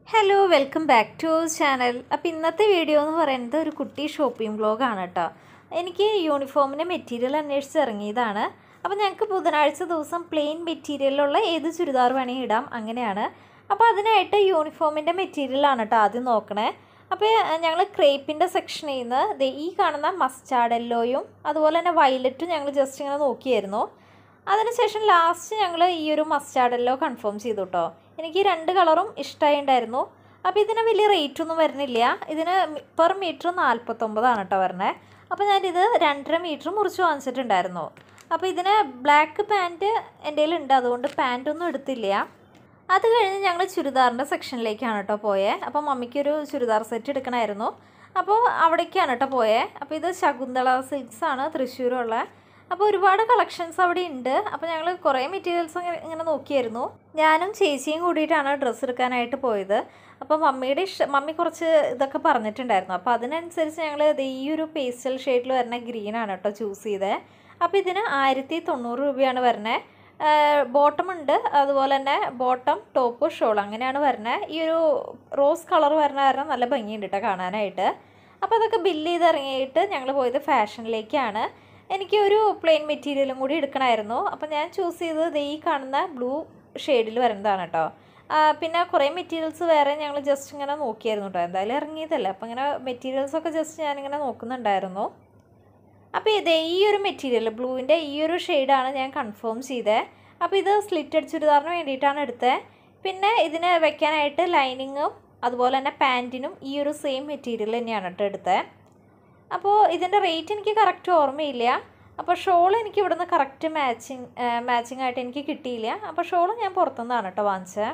hello welcome back to channel അപ്പോൾ ഇന്നത്തെ video എന്ന് പറയുന്നത് ഒരു കുട്ടി ഷോപ്പിംഗ് വ്ളോഗാണ് കേട്ടോ എനിക്ക് യൂണിഫോമിൻ്റെ മെറ്റീരിയൽ അന്വേഷിച്ച് ഇറങ്ങിയതാണ് അപ്പോൾ ഞങ്ങൾക്ക് ബുധനാഴ്ച ദിവസം പ്ലെയിൻ മെറ്റീരിയലുള്ള ഏത് ചുരിദാർ വേണമെങ്കിൽ ഇടാം അങ്ങനെയാണ് അപ്പോൾ അതിനായിട്ട് യൂണിഫോമിൻ്റെ മെറ്റീരിയലാണ് കേട്ടോ ആദ്യം നോക്കണേ അപ്പോൾ ഞങ്ങൾ ക്രേപ്പിൻ്റെ സെക്ഷനിൽ നിന്ന് ദേ ഈ കാണുന്ന മസ്റ്റാർഡ് യെല്ലോയും അതുപോലെ തന്നെ വയലറ്റും ഞങ്ങൾ ജസ്റ്റ് ഇങ്ങനെ നോക്കിയായിരുന്നു അതിനുശേഷം ലാസ്റ്റ് ഞങ്ങൾ ഈ ഒരു മസ്റ്റാർഡല്ലോ കൺഫേം ചെയ്തു കേട്ടോ എനിക്ക് ഈ രണ്ട് കളറും ഇഷ്ടമായി ഉണ്ടായിരുന്നു അപ്പോൾ ഇതിന് വലിയ റേറ്റ് ഒന്നും വരുന്നില്ല ഇതിന് പെർ മീറ്റർ നാൽപ്പത്തൊമ്പതാണ് കേട്ടോ വരണേ അപ്പോൾ ഞാനിത് രണ്ടര മീറ്റർ മുറിച്ച് വാങ്ങിച്ചിട്ടുണ്ടായിരുന്നു അപ്പോൾ ഇതിന് ബ്ലാക്ക് പാൻറ്റ് എൻ്റെ കയ്യിലുണ്ട് അതുകൊണ്ട് പാൻറ്റൊന്നും എടുത്തില്ല അത് കഴിഞ്ഞ് ഞങ്ങൾ ചുരിദാറിൻ്റെ സെക്ഷനിലേക്കാണ് കേട്ടോ പോയത് അപ്പോൾ മമ്മിക്കൊരു ചുരിദാർ സെറ്റ് എടുക്കണമായിരുന്നു അപ്പോൾ അവിടേക്കാണ് കേട്ടോ പോയത് അപ്പോൾ ഇത് ശകുന്തള സിൽക്സ് ആണ് തൃശ്ശൂരുള്ള അപ്പോൾ ഒരുപാട് കളക്ഷൻസ് അവിടെ ഉണ്ട് അപ്പോൾ ഞങ്ങൾ കുറേ മെറ്റീരിയൽസ് ഇങ്ങനെ നോക്കിയായിരുന്നു ഞാനും ചേച്ചിയും കൂടിയിട്ടാണ് ഡ്രസ്സ് എടുക്കാനായിട്ട് പോയത് അപ്പോൾ മമ്മിയുടെ ഇഷ്ട മമ്മി കുറച്ച് ഇതൊക്കെ പറഞ്ഞിട്ടുണ്ടായിരുന്നു അപ്പോൾ അതിനനുസരിച്ച് ഞങ്ങൾ ഈ ഒരു പേസ്റ്റൽ ഷെയ്ഡിൽ വരുന്ന ഗ്രീനാണ് കേട്ടോ ചൂസ് ചെയ്തത് അപ്പോൾ ഇതിന് ആയിരത്തി തൊണ്ണൂറ് രൂപയാണ് വരുന്നത് ബോട്ടം ഉണ്ട് അതുപോലെ തന്നെ ബോട്ടം ടോപ്പ് ഷോൾ അങ്ങനെയാണ് വരുന്നത് ഈ ഒരു റോസ് കളർ വരുന്ന കാരണം നല്ല ഭംഗിയുണ്ട് കേട്ടോ കാണാനായിട്ട് അപ്പോൾ അതൊക്കെ ബില്ല് ചെയ്ത് ഇറങ്ങിയിട്ട് ഞങ്ങൾ പോയത് ഫാഷനിലേക്കാണ് എനിക്ക് ഒരു പ്ലെയിൻ മെറ്റീരിയലും കൂടി എടുക്കണമായിരുന്നു അപ്പോൾ ഞാൻ ചൂസ് ചെയ്തത് ഈ കാണുന്ന ബ്ലൂ ഷെയ്ഡിൽ വരുന്നതാണ് കേട്ടോ പിന്നെ കുറേ മെറ്റീരിയൽസ് വേറെ ഞങ്ങൾ ജസ്റ്റ് ഇങ്ങനെ നോക്കിയായിരുന്നു കേട്ടോ എന്തായാലും ഇറങ്ങിയതല്ലേ അപ്പോൾ ഇങ്ങനെ മെറ്റീരിയൽസൊക്കെ ജസ്റ്റ് ഞാനിങ്ങനെ നോക്കുന്നുണ്ടായിരുന്നു അപ്പോൾ ഇത് ഈ ഒരു മെറ്റീരിയൽ ബ്ലൂവിൻ്റെ ഈ ഒരു ഷെയ്ഡാണ് ഞാൻ കൺഫേം ചെയ്തത് അപ്പോൾ ഇത് സ്ലിറ്റഡ് ചുരിദാറിന് വേണ്ടിയിട്ടാണ് എടുത്തത് പിന്നെ ഇതിന് വെക്കാനായിട്ട് ലൈനിങ്ങും അതുപോലെ തന്നെ പാൻറ്റിനും ഈ ഒരു സെയിം മെറ്റീരിയൽ തന്നെയാണ് കേട്ടോ എടുത്തത് അപ്പോൾ ഇതിൻ്റെ റേറ്റ് എനിക്ക് കറക്റ്റ് ഓർമ്മയില്ല അപ്പോൾ ഷോൾ എനിക്ക് ഇവിടുന്ന് കറക്റ്റ് മാച്ചിങ് മാച്ചിങ് ആയിട്ട് എനിക്ക് കിട്ടിയില്ല അപ്പോൾ ഷോൾ ഞാൻ പുറത്തുനിന്നാണ് കേട്ടോ വാങ്ങിച്ചത്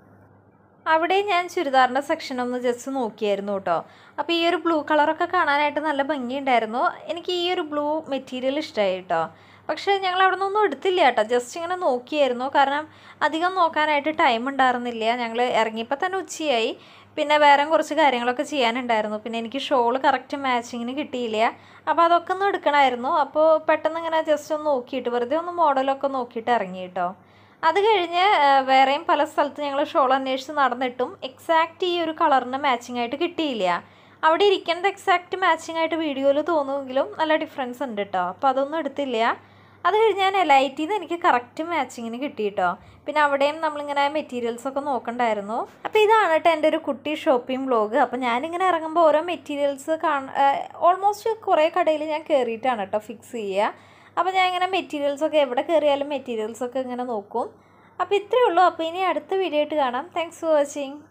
അവിടെ ഞാൻ ചുരിദാറിൻ്റെ സെക്ഷൻ ഒന്ന് ജസ്റ്റ് നോക്കിയായിരുന്നു കേട്ടോ അപ്പോൾ ഈ ഒരു ബ്ലൂ കളറൊക്കെ കാണാനായിട്ട് നല്ല ഭംഗിയുണ്ടായിരുന്നു എനിക്ക് ഈ ഒരു ബ്ലൂ മെറ്റീരിയൽ ഇഷ്ടമായി കേട്ടോ പക്ഷേ ഞങ്ങൾ അവിടെ നിന്നൊന്നും എടുത്തില്ല കേട്ടോ ജസ്റ്റ് ഇങ്ങനെ നോക്കിയായിരുന്നു കാരണം അധികം നോക്കാനായിട്ട് ടൈം ഉണ്ടായിരുന്നില്ല ഞങ്ങൾ ഇറങ്ങിയപ്പോൾ തന്നെ ഉച്ചയായി പിന്നെ വേറെ കുറച്ച് കാര്യങ്ങളൊക്കെ ചെയ്യാനുണ്ടായിരുന്നു പിന്നെ എനിക്ക് ഷോൾ കറക്റ്റ് മാച്ചിങ്ങിന് കിട്ടിയില്ല അപ്പോൾ അതൊക്കെ ഒന്ന് എടുക്കണമായിരുന്നു അപ്പോൾ പെട്ടെന്ന് ഇങ്ങനെ ജസ്റ്റ് ഒന്ന് നോക്കിയിട്ട് വെറുതെ ഒന്ന് മോഡലൊക്കെ നോക്കിയിട്ട് ഇറങ്ങി കേട്ടോ അത് കഴിഞ്ഞ് വേറെയും പല സ്ഥലത്ത് ഞങ്ങൾ ഷോൾ അന്വേഷിച്ച് നടന്നിട്ടും എക്സാക്റ്റ് ഈ ഒരു കളറിന് മാച്ചിങ് ആയിട്ട് കിട്ടിയില്ല അവിടെ ഇരിക്കുന്നത് എക്സാക്റ്റ് മാച്ചിങ് ആയിട്ട് വീഡിയോയിൽ തോന്നുമെങ്കിലും നല്ല ഡിഫറൻസ് ഉണ്ട് കേട്ടോ അപ്പോൾ അതൊന്നും എടുത്തില്ല അത് കഴിഞ്ഞ് ഞാൻ എലൈറ്റിൽ നിന്ന് എനിക്ക് കറക്റ്റ് മാച്ചിങ്ങിന് കിട്ടി കേട്ടോ പിന്നെ അവിടെയും നമ്മളിങ്ങനെ മെറ്റീരിയൽസ് ഒക്കെ നോക്കണ്ടായിരുന്നു അപ്പോൾ ഇതാണ് കേട്ടോ എൻ്റെ ഒരു കുട്ടി ഷോപ്പിംഗ് വ്ളോഗ് അപ്പോൾ ഞാനിങ്ങനെ ഇറങ്ങുമ്പോൾ ഓരോ മെറ്റീരിയൽസ് കാണ ഓൾമോസ്റ്റ് കുറേ കടയിൽ ഞാൻ കയറിയിട്ടാണ് കേട്ടോ ഫിക്സ് ചെയ്യുക അപ്പോൾ ഞാൻ ഇങ്ങനെ മെറ്റീരിയൽസൊക്കെ എവിടെ കയറിയാലും മെറ്റീരിയൽസൊക്കെ ഇങ്ങനെ നോക്കും അപ്പോൾ ഇത്രയേ ഉള്ളൂ അപ്പോൾ ഇനി അടുത്ത വീഡിയോ ആയിട്ട് കാണാം താങ്ക്സ് ഫോർ വാച്ചിങ്